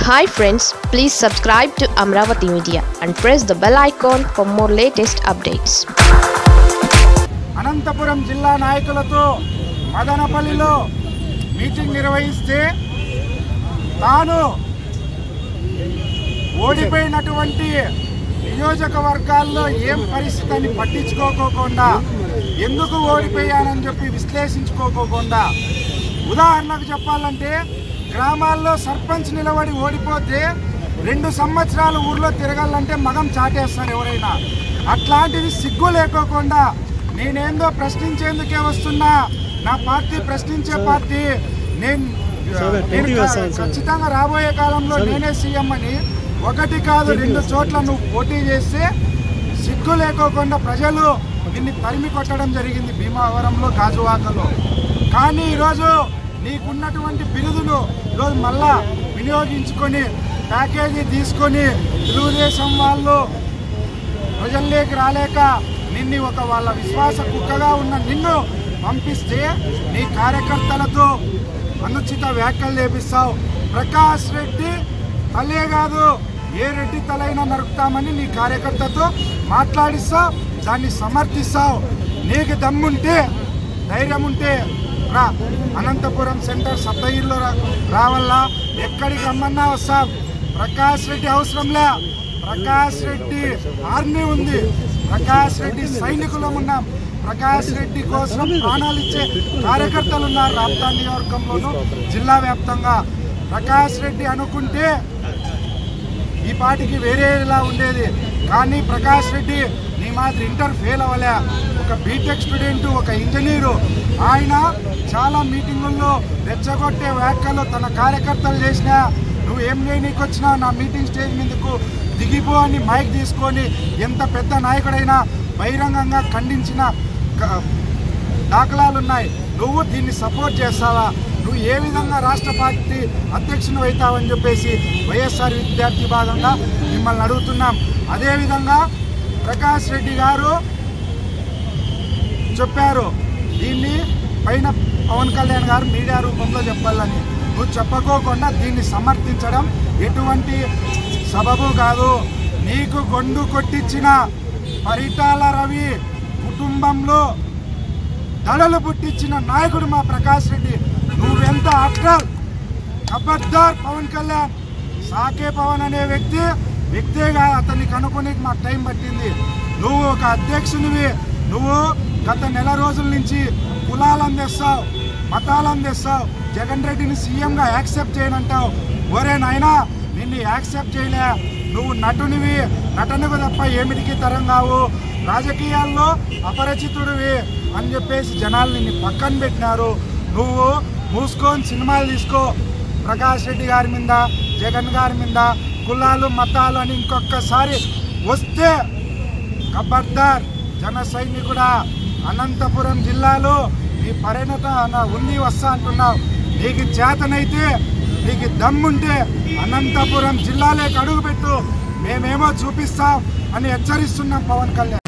hi friends please subscribe to Amaravati media and press the bell icon for more latest updates Anantapuram జిల్లా నాయకులతో మదనపల్లిలో meeting నిర్వహిస్తే తాను ఓడిపోయినటువంటి నియోజకవర్గాల్లో ఏం పరిస్థితి అని పట్టించుకోకోకుండా ఎందుకు ఓడిపోయానని చెప్పి విశ్లేషించుకోకోకుండా ఉదాహరణకు చెప్పాలంటే గ్రామాల్లో సర్పంచ్ నిలబడి ఓడిపోతే రెండు సంవత్సరాలు ఊర్లో తిరగాలంటే మగం చాటేస్తారు ఎవరైనా అట్లాంటిది సిగ్గు లేకోకుండా నేనేందో ప్రశ్నించేందుకే వస్తున్నా నా పార్టీ ప్రశ్నించే పార్టీ నేను నేను క- ఖచ్చితంగా రాబోయే కాలంలో నేనే సీఎం అని ఒకటి కాదు రెండు చోట్ల నువ్వు పోటీ చేస్తే సిగ్గు లేకోకుండా ప్రజలు నిన్ను తరిమి కొట్టడం జరిగింది భీమావరంలో గాజువాకలో కానీ ఈరోజు నీకున్నటువంటి బిరుదును ఈరోజు మళ్ళా వినియోగించుకొని ప్యాకేజీ తీసుకొని తెలుగుదేశం వాళ్ళు ప్రజల్లోకి రాలేక నిన్ను ఒక వాళ్ళ విశ్వాస కుక్కగా ఉన్న నిన్ను పంపిస్తే నీ కార్యకర్తలతో అనుచిత వ్యాఖ్యలు చేపిస్తావు ప్రకాష్ రెడ్డి తలే కాదు ఏ రెడ్డి తలైనా నరుకుతామని నీ కార్యకర్తతో మాట్లాడిస్తావు దాన్ని సమర్థిస్తావు నీకు దమ్ముంటే ధైర్యం ఉంటే రా అనంతపురం సెంటర్ సప్తగిరిలో రా రావాలా ఎక్కడికి రమ్మన్నా వస్తాం ప్రకాష్ రెడ్డి అవసరంలే ప్రకాష్ రెడ్డి ఆర్మీ ఉంది ప్రకాష్ రెడ్డి సైనికులం ఉన్నాం ప్రకాష్ రెడ్డి కోసం ప్రాణాలు ఇచ్చే కార్యకర్తలు ఉన్నారు రాప్తా నియోజకవర్గంలోను జిల్లా వ్యాప్తంగా ప్రకాష్ రెడ్డి అనుకుంటే ఈ పాటికి వేరేలా ఉండేది కానీ ప్రకాష్ రెడ్డి నీ మాదిరి ఇంటర్ ఫెయిల్ అవ్వలే ఒక బీటెక్ స్టూడెంట్ ఒక ఇంజనీరు ఆయన చాలా మీటింగుల్లో రెచ్చగొట్టే వ్యాఖ్యలు తన కార్యకర్తలు చేసిన నువ్వు ఏం చేయనీకి వచ్చినా నా మీటింగ్ స్టేజ్ మీదకు దిగిపో అని మైక్ తీసుకొని ఎంత పెద్ద నాయకుడైనా బహిరంగంగా ఖండించిన క- దాఖలాలు ఉన్నాయి నువ్వు దీన్ని సపోర్ట్ చేస్తావా నువ్వు ఏ విధంగా రాష్ట్ర పార్టీ అధ్యక్షుని అవుతావని చెప్పేసి వైఎస్ఆర్ విద్యార్థి భాగంగా మిమ్మల్ని అడుగుతున్నాం అదేవిధంగా ప్రకాష్ రెడ్డి గారు చెప్పారు దీన్ని పైన పవన్ కళ్యాణ్ గారు మీడియా రూపంలో చెప్పాలని నువ్వు చెప్పకోకుండా దీన్ని సమర్థించడం ఎటువంటి సబబు కాదు నీకు గొండు కొట్టించిన పరిటాల రవి కుటుంబంలో దడలు పుట్టించిన నాయకుడు మా ప్రకాష్ రెడ్డి నువ్వెంత ఆఫ్టర్ ఖబర్దార్ పవన్ కళ్యాణ్ సాకే పవన్ అనే వ్యక్తి వ్యక్తిగా అతన్ని కనుక్కోనికి మాకు టైం పట్టింది నువ్వు ఒక అధ్యక్షునివి నువ్వు గత నెల రోజుల నుంచి కులాలు అందిస్తావు మతాలు అందిస్తావు జగన్ రెడ్డిని సీఎంగా యాక్సెప్ట్ చేయనంటావు ఒరే నాయనా నిన్ను యాక్సెప్ట్ చేయలే నువ్వు నటునివి నటనకు తప్ప ఏమిటికి తరం కావు రాజకీయాల్లో అపరిచితుడివి అని చెప్పేసి జనాలు నిన్ను పక్కన పెట్టినారు నువ్వు మూసుకొని సినిమాలు తీసుకో ప్రకాష్ రెడ్డి గారి మీద జగన్ గారి మీద కులాలు మతాలు అని ఇంకొకసారి వస్తే ఖబర్దార్ జన సైనికుడా అనంతపురం జిల్లాలో నీ పరిణత అన్న ఉంది వస్తా అంటున్నావు నీకు చేతనైతే నీకు దమ్ముంటే అనంతపురం జిల్లాలోకి అడుగుపెట్టు మేమేమో చూపిస్తాం అని హెచ్చరిస్తున్నాం పవన్ కళ్యాణ్